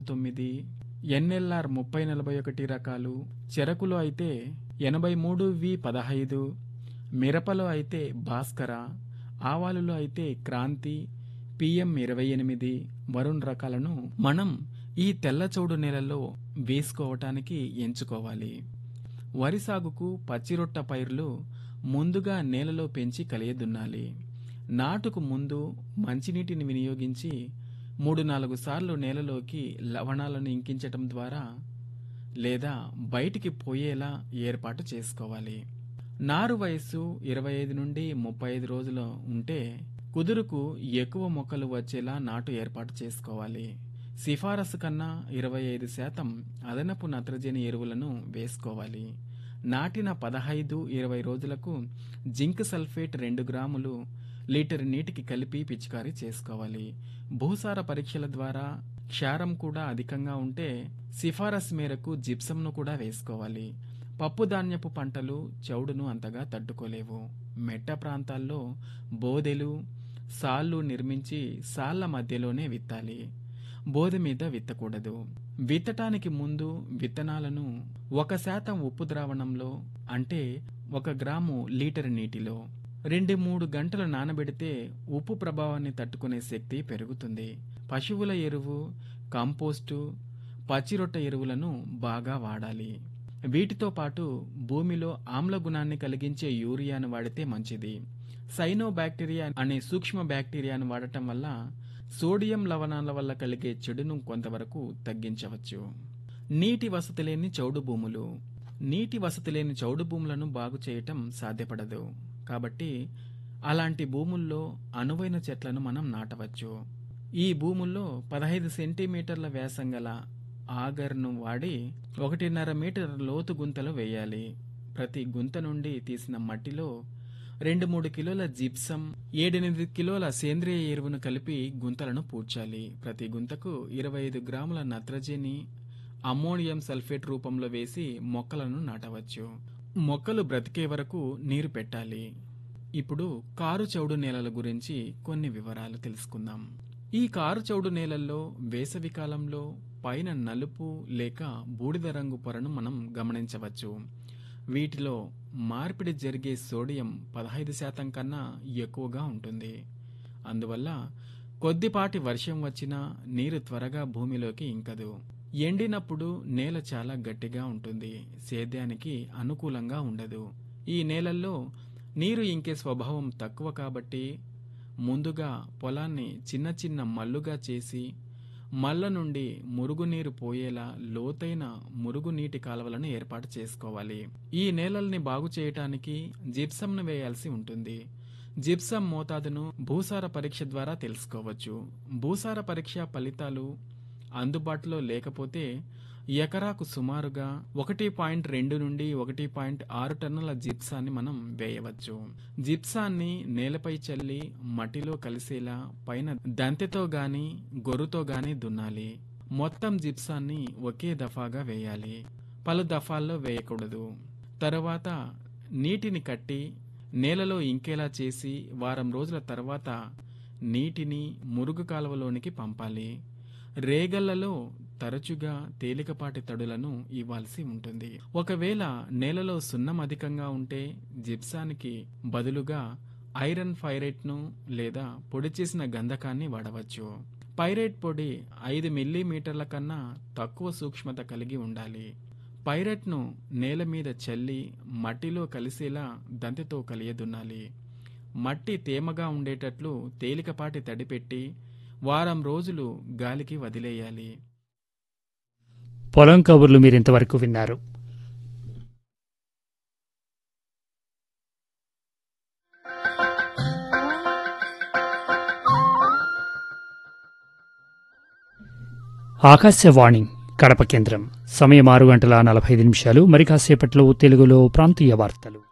తొమ్మిది ఎన్ఎల్ఆర్ ముప్పై నలభై ఒకటి రకాలు చెరకులో అయితే ఎనభై మూడు వి పదహైదు మిరపలో అయితే భాస్కర ఆవాలులో అయితే క్రాంతి పిఎం ఇరవై ఎనిమిది వరుణ్ రకాలను మనం ఈ తెల్లచౌడు నేలలో వేసుకోవటానికి ఎంచుకోవాలి వరి సాగుకు పచ్చిరొట్ట పైర్లు ముందుగా నేలలో పెంచి కలియదున్నాలి నాటుకు ముందు మంచినీటిని వినియోగించి మూడు నాలుగు సార్లు నేలలోకి లవణాలను ఇంకించటం ద్వారా లేదా బయటికి పోయేలా ఏర్పాటు చేసుకోవాలి నారు వయస్సు ఇరవై ఐదు నుండి ముప్పై ఐదు రోజులు ఉంటే కుదురుకు ఎక్కువ మొక్కలు వచ్చేలా నాటు ఏర్పాటు చేసుకోవాలి సిఫారసు కన్నా ఇరవై ఐదు శాతం అదనపు నత్రజని ఎరువులను వేసుకోవాలి నాటిన పదహైదు ఇరవై రోజులకు జింక్ సల్ఫేట్ రెండు గ్రాములు లీటర్ నీటికి కలిపి పిచికారీ చేసుకోవాలి భూసార పరీక్షల ద్వారా క్షారం కూడా అధికంగా ఉంటే సిఫారసు మేరకు జిప్సంను కూడా వేసుకోవాలి పప్పు ధాన్యపు పంటలు చౌడును అంతగా తట్టుకోలేవు మెట్ట ప్రాంతాల్లో బోదెలు సాళ్ళు నిర్మించి సాళ్ల మధ్యలోనే విత్తాలి బోధ మీద విత్తకూడదు విత్తటానికి ముందు విత్తనాలను ఒక శాతం ఉప్పు ద్రావణంలో అంటే ఒక గ్రాము లీటర్ నీటిలో రెండు మూడు గంటలు నానబెడితే ఉప్పు ప్రభావాన్ని తట్టుకునే శక్తి పెరుగుతుంది పశువుల ఎరువు కంపోస్టు పచ్చిరొట్ట ఎరువులను బాగా వాడాలి వీటితో పాటు భూమిలో ఆమ్ల గుణాన్ని కలిగించే యూరియాను వాడితే మంచిది సైనో బ్యాక్టీరియా అనే సూక్ష్మ బ్యాక్టీరియాను వాడటం వల్ల సోడియం లవణాల వల్ల కలిగే చెడును కొంతవరకు తగ్గించవచ్చు నీటి వసతి లేని చౌడు భూములు నీటి వసతి లేని చౌడు భూములను బాగు చేయటం సాధ్యపడదు కాబట్టి అలాంటి భూముల్లో అనువైన చెట్లను మనం నాటవచ్చు ఈ భూముల్లో పదహైదు సెంటీమీటర్ల వ్యాసం గల ఆగర్ను వాడి ఒకటిన్నర మీటర్ లోతు గుంతలు వేయాలి ప్రతి గుంత నుండి తీసిన మట్టిలో రెండు మూడు కిలోల జిప్సం ఏడెనిమిది కిలోల సేంద్రియ ఎరువును కలిపి గుంతలను పూడ్చాలి ప్రతి గుంతకు ఇరవై ఐదు గ్రాముల నత్రజని అమ్మోనియం సల్ఫేట్ రూపంలో వేసి మొక్కలను నాటవచ్చు మొక్కలు బ్రతికే వరకు నీరు పెట్టాలి ఇప్పుడు కారు చౌడు నేలల గురించి కొన్ని వివరాలు తెలుసుకుందాం ఈ కారు చౌడు నేలల్లో వేసవి కాలంలో పైన నలుపు లేక బూడిద రంగు పొరను మనం గమనించవచ్చు వీటిలో మార్పిడి జరిగే సోడియం పదహైదు శాతం కన్నా ఎక్కువగా ఉంటుంది అందువల్ల కొద్దిపాటి వర్షం వచ్చినా నీరు త్వరగా భూమిలోకి ఇంకదు ఎండినప్పుడు నేల చాలా గట్టిగా ఉంటుంది సేద్యానికి అనుకూలంగా ఉండదు ఈ నేలల్లో నీరు ఇంకే స్వభావం తక్కువ కాబట్టి ముందుగా పొలాన్ని చిన్న చిన్న మల్లుగా చేసి మల్ల నుండి మురుగునీరు పోయేలా లోతైన మురుగునీటి కాలువలను ఏర్పాటు చేసుకోవాలి ఈ నేలల్ని బాగు చేయటానికి జిప్సంను వేయాల్సి ఉంటుంది జిప్సం మోతాదును భూసార పరీక్ష ద్వారా తెలుసుకోవచ్చు భూసార పరీక్ష ఫలితాలు అందుబాటులో లేకపోతే ఎకరాకు సుమారుగా ఒకటి పాయింట్ రెండు నుండి ఒకటి పాయింట్ ఆరు టన్నుల జిప్సాన్ని మనం వేయవచ్చు జిప్సాన్ని నేలపై చల్లి మట్టిలో కలిసేలా పైన దంతెతో గాని గొర్రుతో గాని దున్నాలి మొత్తం జిప్సాన్ని ఒకే దఫాగా వేయాలి పలు దఫాల్లో వేయకూడదు తరువాత నీటిని కట్టి నేలలో ఇంకేలా చేసి వారం రోజుల తర్వాత నీటిని మురుగు కాలువలోనికి పంపాలి రేగళ్లలో తరచుగా తేలికపాటి తడులను ఇవ్వాల్సి ఉంటుంది ఒకవేళ నేలలో సున్నం అధికంగా ఉంటే జిప్సానికి బదులుగా ఐరన్ ఫైరేట్ను లేదా పొడి చేసిన గంధకాన్ని వాడవచ్చు పైరేట్ పొడి ఐదు మిల్లీమీటర్ల కన్నా తక్కువ సూక్ష్మత కలిగి ఉండాలి పైరెట్ను నేల మీద చల్లి మట్టిలో కలిసేలా దంతితో కలియదున్నాలి మట్టి తేమగా ఉండేటట్లు తేలికపాటి తడిపెట్టి వారం రోజులు గాలికి వదిలేయాలి పొలం కబుర్లు మీరు ఇంతవరకు విన్నారు ఆకాశవాణి కడప కేంద్రం సమయం ఆరు గంటల నలభై ఐదు నిమిషాలు మరి కాసేపట్లో తెలుగులో ప్రాంతీయ వార్తలు